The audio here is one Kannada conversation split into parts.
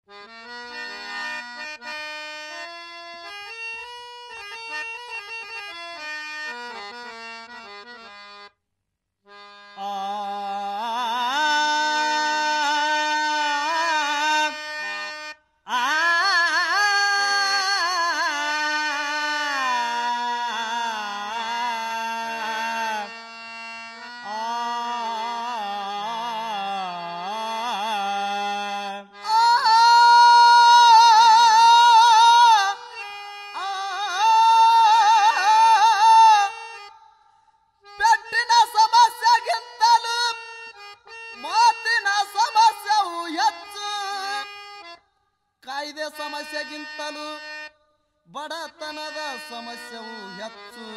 ಪೆಟ್ಟಿನ ಸಮಸ್ಯೆಗಿಂತಲೂ ಮಾತಿನ ಸಮಸ್ಯೆವು ಹೆಚ್ಚು ಕಾಯ್ದೆ ಸಮಸ್ಯೆಗಿಂತಲೂ ಬಡತನದ ಸಮಸ್ಯೆವು ಹೆಚ್ಚು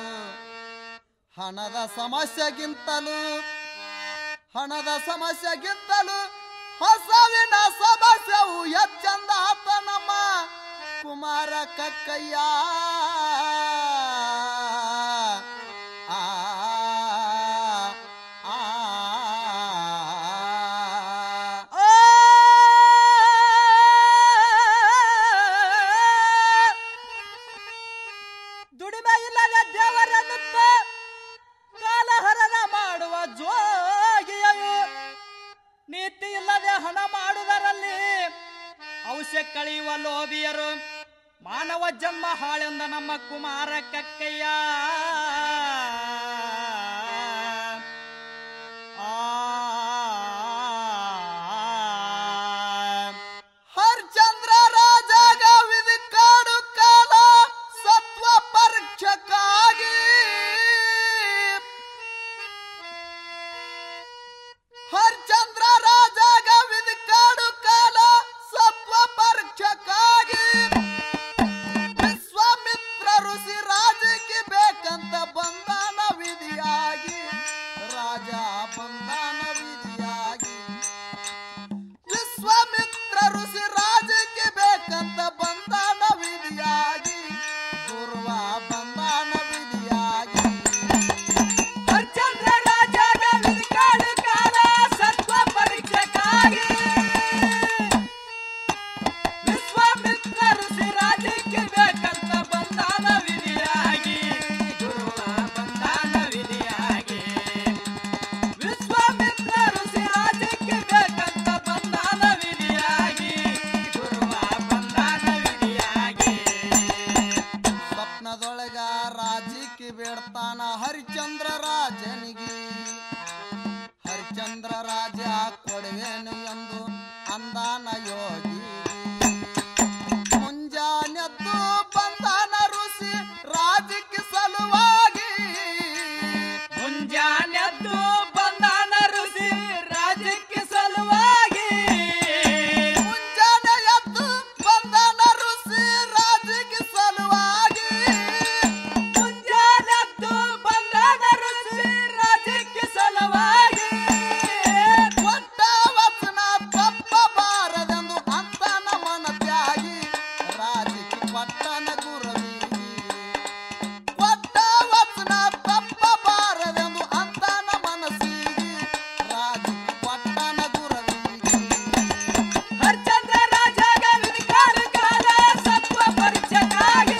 ಹಣದ ಸಮಸ್ಯೆಗಿಂತಲೂ ಹಣದ ಸಮಸ್ಯೆಗಿಂತಲೂ ಹಸವಿನ ಸಮಸ್ಯೆವು ಹೆಚ್ಚಂದ ಆತ ನಮ್ಮ ಕುಮಾರ ಕಕ್ಕಯ್ಯ ಆ, ಆ, ಆ. ದುಡಿಮೆ ಇಲ್ಲದೆ ದೇವರನ್ನುತ್ತ ಕಾಲಹರಣ ಮಾಡುವ ಜೋಗಿಯು ನೀತಿ ಇಲ್ಲದೆ ಹಣ ಮಾಡುವುದರಲ್ಲಿ ಔಷಧ ಕಳೆಯುವ ಲೋಭಿಯರು ಮಾನವ ಜನ್ಮ ಹಾಳೆಂದ ನಮ್ಮ ಕುಮಾರ ಕಕ್ಕಯ್ಯ ಆ ಹರ್ಚಂದ್ರ ರಾಜಾಗ ವಿಧಿ ಕಾಡು ಕಾಲ ಸತ್ವ ಪರೀಕ್ಷಕ್ಕಾಗಿ ಹರ್ಚಂದ್ರ ರಾಜಾಗ ವಿಧಿ ಕಾಡು ಕಾಲ ಸತ್ವ ಪರೀಕ್ಷಕ್ಕಾಗಿ ವಿಶ್ವಾಮಿತ್ರ ಋಷಿ ರಾಜಕ್ಕೆ ಬೇಕಂತ ಬಂದಾನ ವಿಧಿಯಾಗಿ ರಾಜ ಬಂದಾನ ವಿಧಿಯಾಗಿ ವಿಶ್ವಾಮಿತ್ರ ಋಷಿ ರಾಜಕ್ಕೆ ಬೇಕಂತ ಬಂದಾನ ವಿಧಿಯಾಗಿ ಗುರುವ ಬಂದಾನ ವಿಧಿಯಾಗಿ ಹರಿಶ್ಚಂದ್ರ ರಾಜನ ವಿಧಿಕಾಡು ಕಾಲ ಸತ್ವ ಪರೀಕ್ಷೆಗಾಗಿ ವಿಶ್ವಾಮಿತ್ರ ಋಷಿ ರಾಜ್ಯಕ್ಕೆ ಬೇಕಂತ ಬಂದಾನ ವಿಧಿಯಾಗಿ ಗುರುವ ಬಂದಾನ ವಿಧಿಯಾಗಿ ವಿಶ್ವಾಮಿತ್ರ ಋಷಿ ರಾಜ್ಯಕ್ಕೆ ಬೇಕಂತ ಬಂದಾನ ವಿಧಿಯಾಗಿ ಗುರುವ ಬಂದಾನ ವಿಧಿಯಾಗಿ ಸ್ವಪ್ನದೊಳಗ ರಾಜಕ್ಕೆ ಬೇಡ್ತಾನ ಹರಿಚಂದ್ರ ರಾಜನಿಗೆ ಹರಿಚಂದ್ರ ರಾಜ ಕೊಡುವೆನು ಎಂದು ಅಂದಾನ ಯೋಗಿ ಮುಂಜಾನೆದ್ದು ಬಂದಾನ ಋಷಿ ರಾಜಕ್ಕೆ ಸಲುವಾಗಿ ಮುಂಜಾನೆದ್ದು ಬಂದಾನ ಋಷಿ ರಾಜಕ್ಕೆ ಸಲುವಾಗಿ ಮುಂಜಾನೆ ಎದ್ದು ಬಂದಾನ ಋಷಿ ರಾಜಕ್ಕೆ ಸಲುವಾಗಿ ಮುಂಜಾನೆದ್ದು ಬಂದಾನ ಋಷಿ ರಾಜಕ್ಕೆ ಸಲುವಾಗಿ ಕೊಟ್ಟ ವಚನ ತಪ್ಪಬಾರದೆಂದು ಅಂತಾನ ಮನ ತ್ಯಾಗಿ ರಾಜಕ್ಕೆ ಪಟ್ಟಣ ಗುರವಿಗೆ ಕೊಟ್ಟ ವಚನ ತಪ್ಪಬಾರದೆಂದು ಅಂತಾನ ಮನಸ್ಸಿಗೆ ರಾಜಕ್ಕೆ ಪಟ್ಟಣ ಗುರವಿಗೆ ಹರಿಶ್ಚಂದ್ರ ರಾಜಾಗ ವಿಧಿಕಾರ ಕಾಲ ಸತ್ವ ಪರೀಕ್ಷೆಗಾಗಿ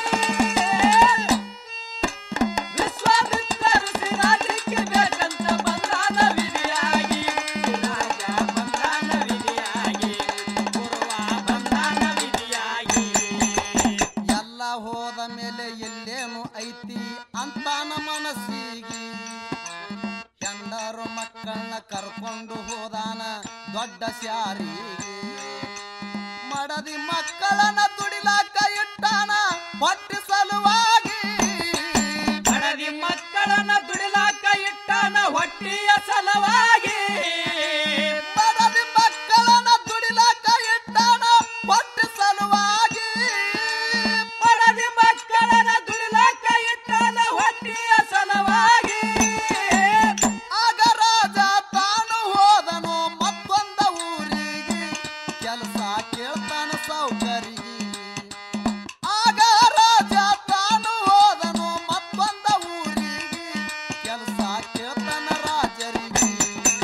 ವಿಶ್ವಾಮಿತ್ರ ಋಷಿ ರಾಜಕ್ಕೆ ಬೇಕಂತ ಬಂದಾನ ವಿಧಿಯಾಗಿ ರಾಜ ಬಂದಾನ ವಿಧಿಯಾಗಿ ಗುರುವ ಬಂದಾನ ವಿಧಿಯಾಗಿ ಎಲ್ಲ ಹೋದ ಮೇಲೆ ಎಲ್ಲೇನು ಐತಿ ಅಂತಾನ ಮನಸ್ಸಿಗೆ ಹೆಂಡರು ಮಕ್ಕಳನ್ನ ಕರ್ಕೊಂಡು ಹೋದಾನ ದೊಡ್ಡ ಸ್ಯಾರಿಗೆ ಮಡದಿ ಮಕ್ಕಳನ್ನ ದುಡಿಲಾಕ ಇಟ್ಟಾನ ಹೊಟ್ಟೆ ಸಲುವಾಗಿ ಹಡದಿ ಮಕ್ಕಳನ್ನ ದುಡಿಲಾಕ ಇಟ್ಟಾನ ಹೊಟ್ಟಿಯ ಸಲುವಾಗಿ ಮಡದಿ ಮಕ್ಕಳನ್ನ ದುಡಿಲಾಕ ಇಟ್ಟಾನ ಹೊಟ್ಟೆ ಸಲುವಾಗಿ ಹಡದಿ ಮಕ್ಕಳನ್ನ ದುಡಿಲಾಕ ಇಟ್ಟಾನ ಹೊಟ್ಟಿಯ ಸಲುವಾಗಿ ಆಗ ರಾಜ ತಾನು ಹೋದನು ಮತ್ತೊಂದ ಊರಿಗೆ ಕೆಲಸ ಕೇಳ್ತಾನ ಸೌಕರಿಗೆ ಆಗ ರಾಜ ತಾನು ಹೋದನು ಮತ್ತೊಂದ ಊರಿಗೆ ಕೆಲಸ ಕೇಳ್ತಾನ ರಾಜರಿಗೆ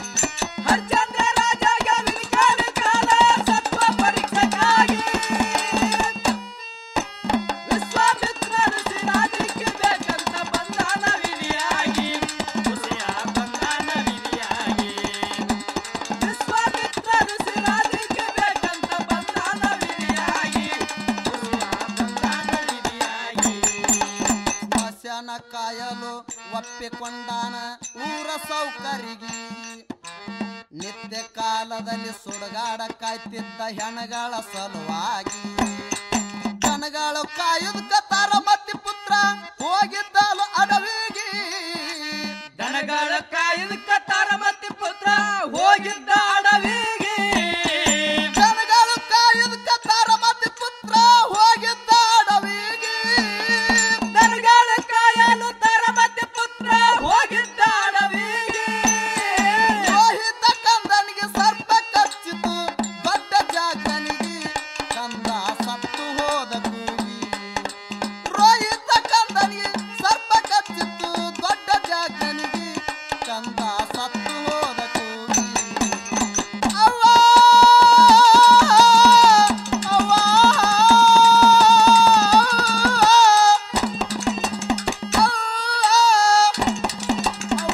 ಕಾಯ್ತಿದ್ದ ಹೆಣಗಳ ಸಲುವಾಗಿ ಜನಗಳು ಕಾಯುದಕ್ಕ ತಾರಮತಿ ಪುತ್ರ ಹೋಗಿದ್ದಲು ಅಡವಿಗೆ ದನಗಳ ಕಾಯ್ದಕ್ಕ ತಾರಮತಿ ಪುತ್ರ ಹೋಗಿದ್ದ ಅಡವಿಗೆ ಜನಗಳು ಕಾಯುದಕ್ಕ ತಾರಮತಿ ಪುತ್ರ ಹೋಗಿದ್ದ ಅಡವಿಗೆ ದನಗಳ ಕಾಯಲು ತಾರಮತಿ ಪುತ್ರ ಹೋಗಿದ್ದ ಅಡವಿಗೆ ರೋಹಿತ ಕಂದನಿಗೆ ಸರ್ಪ ಕಚ್ಚಿತು ದೊಡ್ಡ ಜಾಗನಿಗೆ ಕಂದ ಸತ್ತು ಹೋದ ಕೂಗಿ ರೋಹಿತ ಕಂದನಿಗೆ ಸರ್ಪ ಕಚ್ಚಿತು ದೊಡ್ಡ ಜಾಗನಿಗೆ ಕಂದ ಸತ್ತು ಹೋದ ಕೂಗಿ ಅವ್ವ ಅವ್ವ ಅವ್ವ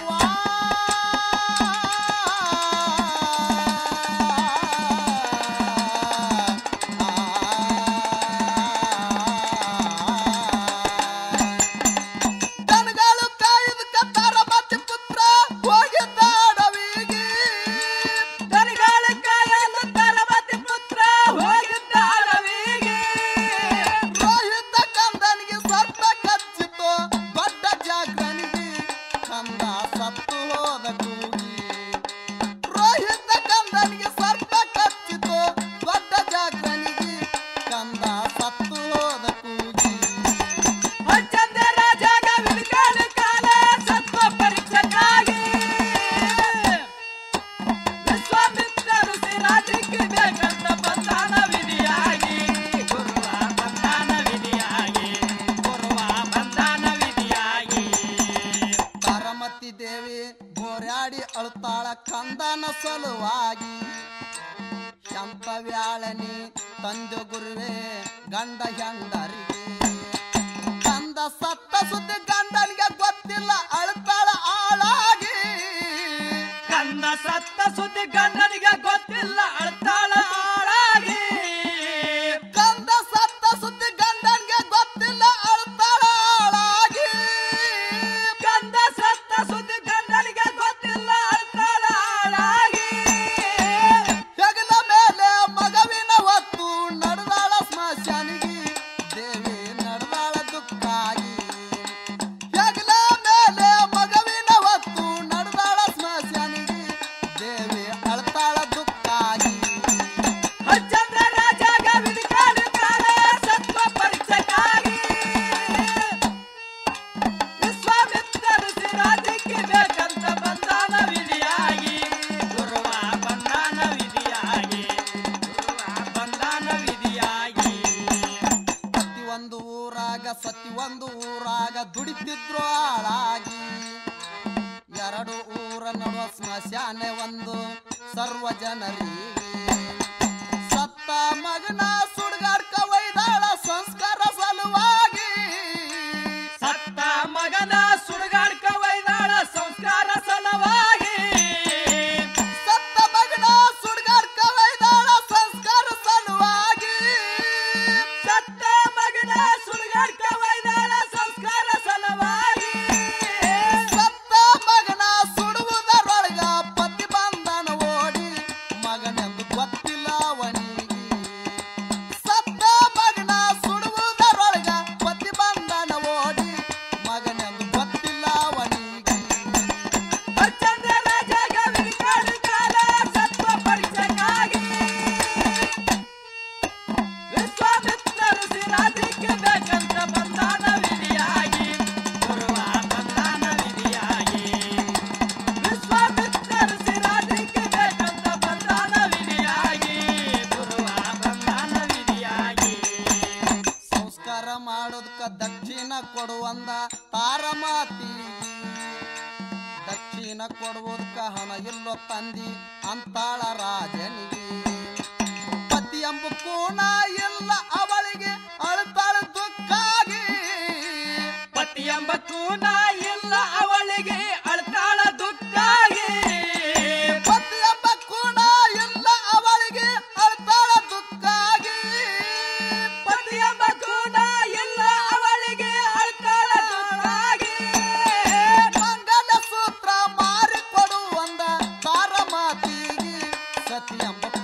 ದನಗಳು ಕಾಯ್ದು ಕತ್ತಾರ ಮತ್ತೆ ಪುತ್ರ ಹೋಗಿದ್ದ ಅಡವಿಗೆ ದನಗಳ ಕಾಯಲು ತಾರಮತಿ ಪುತ್ರ ಹೋಗಿದ್ದ ಅಡವಿಗೆ ರೋಹಿತ ಕಂದನಿಗೆ ಸರ್ಪ ಕಚ್ಚಿತು ದೊಡ್ಡ ಜಾಗನಿಗೆ ಕಂದ ಸತ್ತು ಹೋದ ಕೂಗಿ ರೋಹಿತ ಕಂದನಿಗೆ ಸರ್ಪ ಕಚ್ಚಿತು ದೊಡ್ಡ ಜಾಗನಿಗೆ ಕಂದ ಸತ್ತು ಹೋದ ಕೂಗಿ ಚಂದ ರಾಜಾಗ ವಿಲ್ಕಾಣ ಕಾಲ ಸತ್ವ ಪರೀಕ್ಷಕ್ಕಾಗಿ ವಿಶ್ವಾಮಿತ್ರರು ಸಿರಾಜಿಗೆ ಬೇಕಂತ ಬಂದಾನ ವಿಧಿಯಾಗಿ ಗುರುವ ಬಂದಾನ ವಿಧಿಯಾಗಿ ಗುರುವ ಬಂದಾನ ವಿಧಿಯಾಗಿ ತಾರಮತಿ ದೇವಿ ಬೋರ್ಯಾಡಿ ಅಳುತ್ತಾಳ ಕಂದನ ಸಲುವಾಗಿ ಶಂತ ವ್ಯಾಳನಿ ತಂದೆ ಗುರುವೆ ಗಂಡ ಹೆಂಡರಿಗೆ ಕಂದ ಸತ್ತ ಸುದ್ದಿ ಗಂಡನಿಗೆ ಗೊತ್ತಿಲ್ಲ ಅಳುತ್ತಾಳ ಆಳಾಗಿ ಕಂದ ಸತ್ತ ಸುದ್ದಿ ಗಂಡನಿಗೆ ಗೊತ್ತಿಲ್ಲ ಅಳ್ತಾಳ ಆಳಾಗಿ ಕಂದ ಸತ್ತ ಸುದ್ದಿ ಗಂಡನಿಗೆ ಗೊತ್ತಿಲ್ಲ ಅಳುತ್ತಾಳ ಆಳಾಗಿ ಕಂದ ಸತ್ತ ಸುದ್ದಿ ಗಂಡನಿಗೆ ಗೊತ್ತಿಲ್ಲ ಅಳ್ತಾಳ ಆಳಾಗಿ ಹೆಗಲ ಮೇಲೆ ಮಗವಿನ ಹೊತ್ತು ನಡೆದಾಳ ಸ್ಮಶಾನಿಗೆ ದೇವಿ ನಡೆದಾಳ ದುಃಖಾಗಿ ಹೆಗಲ ಮೇಲೆ ಮಗವಿನ ಹೊತ್ತು ನಡೆದಾಳ ಸ್ಮಶಾನಿಗೆ ದೇವಿ ಅಳ್ತಾಳ ದುಃಖಾಗಿ ಚಂದ್ರ ರಾಜಾಗ ವಿಧಿಕಾಲ ಕಾಲ ಸತ್ವ ಪರೀಕ್ಷೆಗಾಗಿ ವಿಶ್ವಾಮಿತ್ರರು ಸಿರಾಜಿಗೆ ಬೇಕಂತ ಬಂದಾನ ವಿಧಿಯಾಗಿ ಗುರುವ ಬಂದಾನ ವಿಧಿಯಾಗಿ ಗುರುವ ಬಂದಾನ ವಿಧಿಯಾಗಿ ಪ್ರತಿಯೊಂದು ಊರಾಗ ಸತಿಯೊಂದು ಊರಾಗ ದುಡಿತಿದ್ರು ಆಳಾಗಿ ಎರಡು ಊರ ನಡುವ ಸ್ಮಶಾನ ಒಂದು ಸರ್ವ ಜನರಿಗೆ ಸತ್ತ ಮಗನ ಸುಡ್ಗಾಡ್ಕ ಒಯ್ದಾಳ ಸಂಸ್ಕಾರ ಸಲುವಾಗಿ ಸತ್ತ ಮಗನ ಸುಡುಗಾಡ್ಕ ವೈದಾಳ ಸಂಸ್ಕಾರ ಸಲವಾಗಿ ಸತ್ತ ಮಗನ ಸುಡ್ಗಾಡ್ಕ ಒಯ್ದಾಳ ಸಂಸ್ಕಾರ ಸಲುವಾಗಿ ಸತ್ತ ಮಗನ ಸುಡುಗಾಡ್ಕ ವೈದಾಳ ಸಂಸ್ಕಾರ ಸಲವಾಗಿ ಸತ್ತ ಮಗನ ಸುಡುವುದರೊಳಗ ಪತಿ ಬಂಧನ ಓಡಿ ಮಗನೆಂದು ಗೊತ್ತಿಲ್ಲ ಅವನಿಗೆ ಸತ್ತ ಮಗನ ಸುಡುವುದರೊಳಗ ಪತಿ ಬಂಧನ ಓಡಿ ಮಗನೆಂದು ಗೊತ್ತಿಲ್ಲ ಅವನಿಗೆ ಚಂದ್ರ ರಾಜಾಗ ವಿಧಿಕಾಲ ಕಾಲ ಸತ್ವ ಪರೀಕ್ಷೆಗಾಗಿ ವಿಶ್ವಾಮಿತ್ರರು ಸಿರಾಜಿಗೆ ಬೇಕಂತ ಬಂದಾನ ವಿಧಿಯಾಗಿ ಗುರುವ ಬಂದಾನ ವಿಧಿಯಾಗಿ ವಿಶ್ವಾಮಿತ್ರರು ಸಿರಾಜಿಗೆ ಬೇಕಂತ ಬಂದಾನ ವಿಧಿಯಾಗಿ ಗುರುವ ಬಂದಾನ ವಿಧಿಯಾಗಿ ಸಂಸ್ಕಾರ ಮಾಡೋದಕ್ಕ ದಕ್ಷಿಣ ಕೊಡುವಂದ ತಾರಮಾತಿ ದಕ್ಷಿಣ ಕೊಡುವುದಕ್ಕ ಹಣ ಇಲ್ಲೋ ತಂದಿ ಅಂತಾಳ ರಾಜನಿಗೆ ಪತಿ ಎಂಬ ಕೋಣ ಇಲ್ಲ ಅವಳಿಗೆ ಅಳ್ತಾಳ ದುಃಖಾಗಿ ಪತಿ ಎಂಬ ಕೂನ ಇಲ್ಲ ಅವಳಿಗೆ ಅಳ್ತಾಳ ದುಃಖಾಗಿ ಪತಿ ಎಂಬ ಕೋಣ ಇಲ್ಲ ಅವಳಿಗೆ ಅಳ್ತಾಳ ದುಃಖಾಗಿ ಪತಿ ಎಂಬ ಕೂನ ಇಲ್ಲ ಅವಳಿಗೆ ಅಳ್ತಾಳ ದುಃಖಾಗಿ ಮಂಗಲ ಸೂತ್ರ ಮಾರಿಕೊಡುವಂದ ತಾರಮಾತಿಗೆ ಸತಿ ಎಂಬ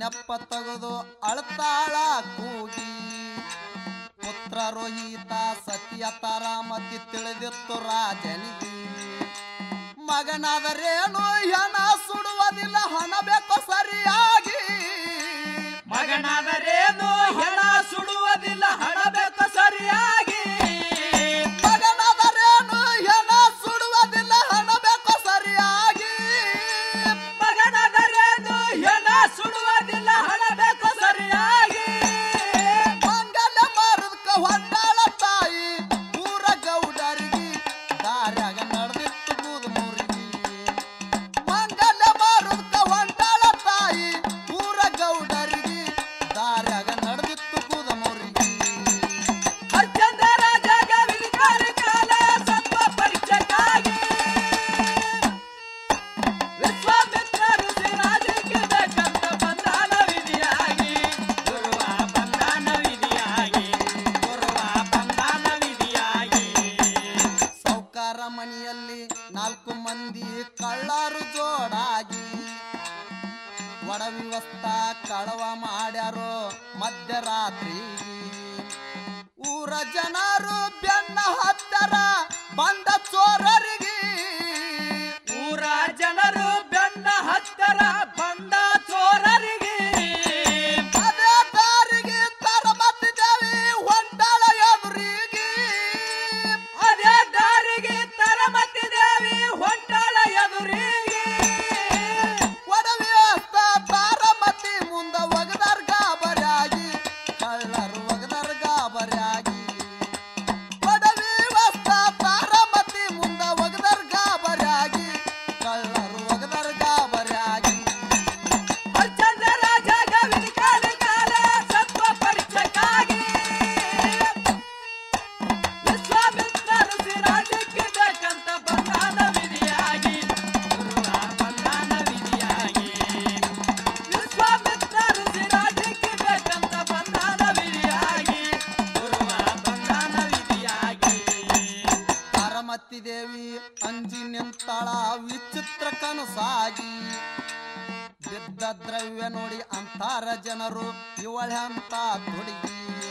ನೆಪ್ಪ ತೆಗೆದು ಅಳ್ತಾಳ ಕೂಗಿ ಪುತ್ರ ರೋಹಿತ ಸತಿಯ ತಾರಾಮತಿ ತಿಳಿದಿತ್ತು ರಾಜನಿಗೆ ಮಗನಾದರೇನು ಹೆಣ ಸುಡುವುದಿಲ್ಲ ಹಣ ಬೇಕು ಸರಿಯಾಗಿ ಮಗನಾದರೇನು ಹೆಣ ಸುಡುವುದಿಲ್ಲ ಹಣ ಬೇಕು ಸರಿಯಾಗಿ ಮಗನಾದರೇನು ಹೆಣ ಸುಡುವುದಿಲ್ಲ ಹಣ ಬೇಕು ಸರಿಯಾಗಿ ಮಗನಾದರೇನು ಹೆಣ ಸುಡುವುದಿಲ್ಲ ಹಣ ಬೇಕು ಸರಿಯಾಗಿ ಮಂಗಲ ಮಾರದಕ್ಕ ಹೊಂಟಾಳ ತಾಯಿ ಊರ ಗೌಡರಿಗೆ ದಾರ್ಯಾಗ ನಡೆದಿತ್ತು ಬೂದು ಮುರುಗಿ ಮಂಗಲ ಮಾರದಕ್ಕ ಹೊಂಟಾಳ ತಾಯಿ ಊರ ಗೌಡರಿಗೆ ದಾರ್ಯಾಗ ನಡೆದಿತ್ತು ಬೂದ ಮುರುಗಿ ಹರಿಶ್ಚಂದ್ರ ರಾಜಾಗ ವಿಧಿಕಾಲ ಕಾಲ ಸತ್ವ ಪರೀಕ್ಷೆಗಾಗಿ ವಿಶ್ವಾಮಿತ್ರ ಋಷಿ ರಾಜಕ್ಕೆ ಬೇಕಂತ ಬಂದಾನ ವಿಧಿಯಾಗಿ ಗುರುವ ಬಂದಾನ ವಿಧಿಯಾಗಿ ಗುರುವ ಬಂದಾನ ವಿಧಿಯಾಗಿ ಸೌಕಾರ ಮನೆಯಲ್ಲಿ ನಾಲ್ಕು ಮಂದಿ ಕಳ್ಳರು ಜೋಡಾಗಿ ಒಡವ್ಯವಸ್ಥ ಕಳವ ಮಾಡ್ಯಾರೋ ಮಧ್ಯರಾತ್ರಿ ಊರ ಜನರು ಬೆನ್ನ ಹತ್ತರ ಬಂದ ಚೋರರಿಗೆ ಊರ ಜನರು ಬೆನ್ನ ಹತ್ತರ ಬಂದ ಚೋರರಿಗೆ ಅದೇ ದಾರಿಗೆ ತರಮತ್ತಿದ್ದೇವೆ ಹೊಂಟಾಳ ಎದುರಿಗೆ ಅದೇ ದಾರಿಗೆ ತರಮತಿ ದೇವಿ ಹೊಂಟಾಳ ಎದುರಿಗೆ ಒಡವ್ಯವಸ್ಥ ತಾರಮತಿ ಮುಂದ ಒಗದರ್ ಗಾಬರಿಯಾಗಿ ಕಳ್ಳರು ಒಗದರ್ ಗಾಬರಿಯಾಗಿ ಒಡವ್ಯವಸ್ಥ ತಾರಮತಿ ಮುಂದ ಒಗದರ್ ಗಾಬರಿಯಾಗಿ ಕಳ್ಳರು ಒಗದರ್ ಗಾಬರಿಯಾಗಿ ಹರಿಶ್ಚಂದ್ರ ರಾಜಾಗ ವಿಧಿಕಾಲ ಕಾಲ ಸತ್ವ ಪರೀಕ್ಷೆಗಾಗಿ ವಿಶ್ವಾಮಿತ್ರ ಋಷಿ ರಾಜಕ್ಕೆ ಬೇಕಂತ ಬಂದಾನ ವಿಧಿಯಾಗಿ ಗುರುವ ಬಂದಾನ ವಿಧಿಯಾಗಿ ವಿಶ್ವಾಮಿತ್ರ ಋಷಿ ರಾಜಕ್ಕೆ ಬೇಕಂತ ಬಂದಾನ ವಿಧಿಯಾಗಿ ಗುರುವ ಬಂದಾನ ವಿಧಿಯಾಗಿ ತಾರಮತಿ ದೇವಿ ಅಂಜಿ ನಿಂತಾಳ ವಿಚಿತ್ರ ಕನಸಾಗಿ ಬಿದ್ದ ದ್ರವ್ಯ ನೋಡಿ ಅಂತಾರ ಜನರು ಇವಳೆಂತ ಹುಡುಗಿ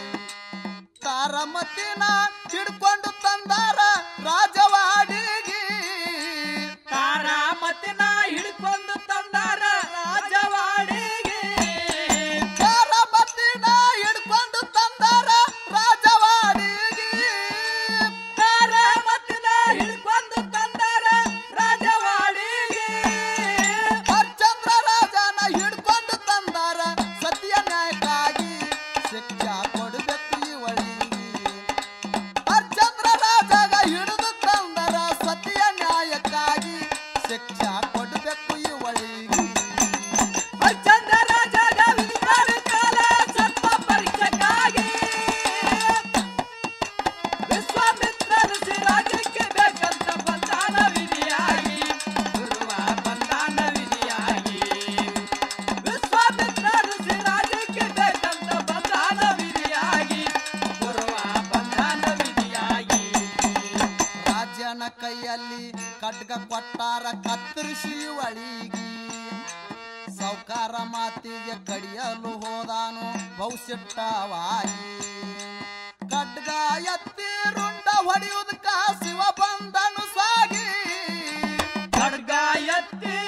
ತಾರಮತಿನ ಹಿಡ್ಕೊಂಡು ತಂದಾರ ರಾಜವಾಡಿಗೆ ತಾರಾಮತಿನ ಹಿಡ್ಕೊಂಡು ತಂದಾರ ರಾಜವಾಡಿಗೆ ತಾರಮತಿನ ಹಿಡ್ಕೊಂಡು ತಂದಾರ ರಾಜವಾಡಿಗೆ ತಾರಾಮತಿನ ಹಿಡ್ಕೊಂಡು ತಂದಾರ ರಾಜವಾಡಿಗೆ ಹರಿಶ್ಚಂದ್ರ ರಾಜನ ಹಿಡ್ಕೊಂಡು ತಂದಾರ ಸತ್ಯ ನ್ಯಾಯಕ್ಕಾಗಿ ಶಿಕ್ಷಾ ಕೊಡಬೇಕು ಇವಳಿಗೆ ಹರಿಶ್ಚಂದ್ರ ರಾಜಗ ಹಿಡಿದು ತಂದರ ಸತ್ಯ ನ್ಯಾಯಕ್ಕಾಗಿ ಶಿಕ್ಷಾ ಕೊಡಬೇಕು ಇವಳಿಗೆ ಹರಿಶ್ಚಂದ್ರ ರಾಜಾಗ ವಿಧಿಕಾಲ ಕಾಲ ಸತ್ವ ಪರೀಕ್ಷೆಗಾಗಿ ವಿಶ್ವಾಮಿತ್ರ ಋಷಿ ರಾಜಕ್ಕೆ ಬೇಕಂತ ಬಂದಾನ ವಿಧಿಯಾಗಿ ಗುರುವ ಬಂದಾನ ವಿಧಿಯಾಗಿ ವಿಶ್ವಾಮಿತ್ರ ಋಷಿ ರಾಜಕ್ಕೆ ಬೇಕಂತ ಬಂದಾನ ವಿಧಿಯಾಗಿ ಗುರುವ ಬಂದಾನ ವಿಧಿಯಾಗಿ ರಾಜನ ಕೈಯಲ್ಲಿ ಖಡ್ಗ ಕೊಟ್ಟಾರ ಕತ್ತರಿಸಿ ಒಳಿಗಿ ಸೌಕಾರ ಮಾತಿಗೆ ಕಡಿಯಲು ಹೋದಾನು ಬಹುಸಿಟ್ಟವಾಗಿ ಖಡ್ಗ ಎತ್ತಿ ರುಂಡ ಹೊಡೆಯುವುದಕ್ಕ ಶಿವ ಬಂದನು ಸಾಗಿ ಖಡ್ಗ ಎತ್ತಿ